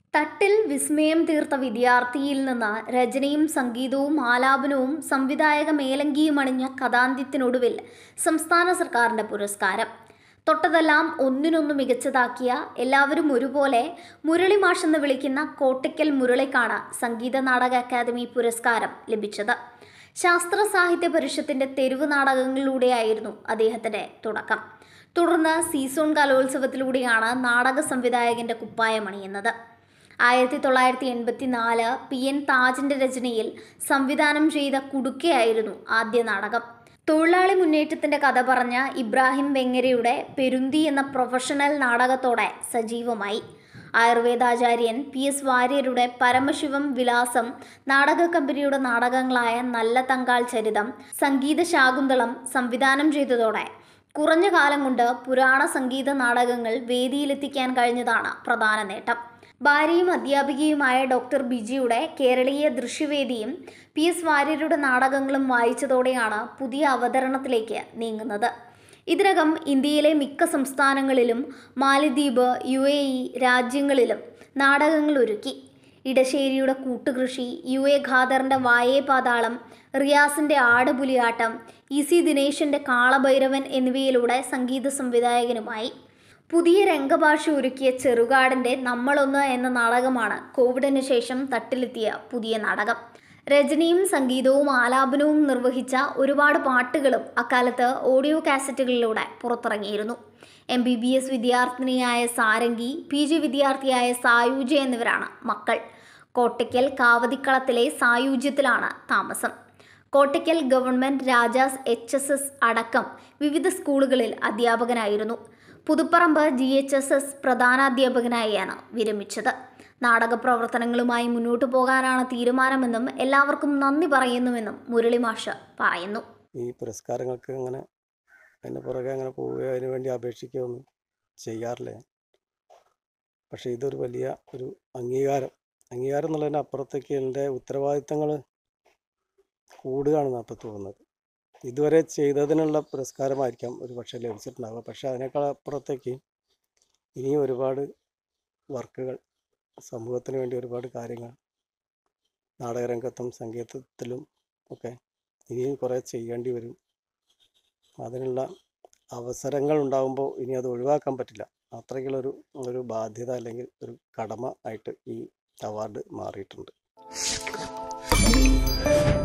തട്ടിൽ വിസ്മയം തീർത്ത വിദ്യാർത്ഥിയിൽ നിന്ന് രചനയും സംഗീതവും ആലാപനവും സംവിധായക മേലങ്കിയും അണിഞ്ഞ കഥാന്ത്യത്തിനൊടുവിൽ സംസ്ഥാന സർക്കാരിൻ്റെ പുരസ്കാരം തൊട്ടതെല്ലാം ഒന്നിനൊന്നു മികച്ചതാക്കിയ എല്ലാവരും ഒരുപോലെ മുരളി മാഷെന്ന് വിളിക്കുന്ന കോട്ടയ്ക്കൽ മുരളിക്കാണ് സംഗീത നാടക അക്കാദമി പുരസ്കാരം ലഭിച്ചത് ശാസ്ത്ര സാഹിത്യ പരിഷത്തിന്റെ തെരുവ് നാടകങ്ങളിലൂടെയായിരുന്നു അദ്ദേഹത്തിന്റെ തുടക്കം തുടർന്ന് സീസോൺ കലോത്സവത്തിലൂടെയാണ് നാടക സംവിധായകന്റെ കുപ്പായമണിയുന്നത് ആയിരത്തി തൊള്ളായിരത്തി എൺപത്തി നാല് പി എൻ താജിന്റെ രചനയിൽ സംവിധാനം ചെയ്ത കുടുക്കയായിരുന്നു ആദ്യ നാടകം തൊഴിലാളി മുന്നേറ്റത്തിന്റെ കഥ പറഞ്ഞ ഇബ്രാഹിം വെങ്ങരയുടെ പെരുന്തി എന്ന പ്രൊഫഷണൽ നാടകത്തോടെ സജീവമായി ആയുർവേദാചാര്യൻ പി എസ് വാര്യരുടെ പരമശിവം വിലാസം നാടക കമ്പനിയുടെ നാടകങ്ങളായ നല്ല തങ്കാൾ ചരിതം സംഗീത ശാകുന്തളം സംവിധാനം ചെയ്തതോടെ കുറഞ്ഞ കാലം കൊണ്ട് പുരാണ സംഗീത നാടകങ്ങൾ വേദിയിലെത്തിക്കാൻ കഴിഞ്ഞതാണ് പ്രധാന നേട്ടം ഭാര്യയും അധ്യാപികയുമായ ഡോക്ടർ ബിജിയുടെ കേരളീയ ദൃശ്യവേദിയും പി എസ് വാര്യരുടെ നാടകങ്ങളും വായിച്ചതോടെയാണ് പുതിയ അവതരണത്തിലേക്ക് നീങ്ങുന്നത് ഇതിനകം ഇന്ത്യയിലെ മിക്ക സംസ്ഥാനങ്ങളിലും മാലിദ്വീപ് യു എ ഇ രാജ്യങ്ങളിലും നാടകങ്ങൾ ഒരുക്കി ഇടശ്ശേരിയുടെ കൂട്ടുകൃഷി യു എ ഖാദറിൻ്റെ വായേ പാതാളം റിയാസിൻ്റെ ആടുപുലിയാട്ടം ഇ സി ദിനേശിൻ്റെ കാളഭൈരവൻ എന്നിവയിലൂടെ സംഗീത സംവിധായകനുമായി പുതിയ രംഗഭാഷ ഒരുക്കിയ ചെറുകാടിൻ്റെ നമ്മളൊന്ന് എന്ന നാടകമാണ് കോവിഡിന് ശേഷം തട്ടിലെത്തിയ പുതിയ നാടകം രചനയും സംഗീതവും ആലാപനവും നിർവഹിച്ച ഒരുപാട് പാട്ടുകളും അക്കാലത്ത് ഓഡിയോ കാസറ്റുകളിലൂടെ പുറത്തിറങ്ങിയിരുന്നു എം ബി ബി എസ് വിദ്യാർത്ഥിനിയായ സാരംഗി പി ജി വിദ്യാർത്ഥിയായ സായൂജ എന്നിവരാണ് മക്കൾ കോട്ടയ്ക്കൽ കാവതിക്കളത്തിലെ സായൂജ്യത്തിലാണ് താമസം Kottakkal government Rajas H S S അടക്കം വിവിധ സ്കൂളുകളിൽ അധ്യാപകനായിരുന്നു Puthuparamba G H S S പ്രധാനാധ്യാപകനായാണ് വിരമിച്ചത് നാടക പ്രവർത്തനങ്ങളുമായി മുന്നോട്ടു പോകാനാണ് തീരുമാനമെന്നും എല്ലാവർക്കും നന്ദി പറയുന്നുവെന്നും മുരളി മാഷ് പറയുന്നു ഈ പുരസ്കാരങ്ങൾക്ക് അങ്ങനെ അതിൻ്റെ പുറകെ അങ്ങനെ പോവുകയോ അതിന് വേണ്ടി അപേക്ഷിക്കുകയോ ഒന്നും ചെയ്യാറില്ല ഞാൻ. പക്ഷേ ഇതൊരു വലിയ ഒരു അംഗീകാരം അംഗീകാരം എന്നുള്ളതിന് അപ്പുറത്തേക്ക് എൻ്റെ ഉത്തരവാദിത്തങ്ങൾ കൂടുകയാണെന്ന് അപ്പോൾ തോന്നുന്നത് ഇതുവരെ ചെയ്തതിനുള്ള പുരസ്കാരമായിരിക്കാം ഒരു പക്ഷേ ലഭിച്ചിട്ടുണ്ടാവുക പക്ഷേ അതിനേക്കാൾ അപ്പുറത്തേക്ക് ഇനിയും ഒരുപാട് വർക്കുകൾ സമൂഹത്തിന് വേണ്ടി ഒരുപാട് കാര്യങ്ങൾ നാടകരംഗത്തും സംഗീതത്തിലും ഒക്കെ ഇനിയും കുറേ ചെയ്യേണ്ടി വരും അതിനുള്ള അവസരങ്ങൾ ഉണ്ടാകുമ്പോൾ ഇനി അത് ഒഴിവാക്കാൻ പറ്റില്ല അത്രയ്ക്കുള്ളൊരു ഒരു ബാധ്യത അല്ലെങ്കിൽ ഒരു കടമ ആയിട്ട് ഈ അവാർഡ് മാറിയിട്ടുണ്ട്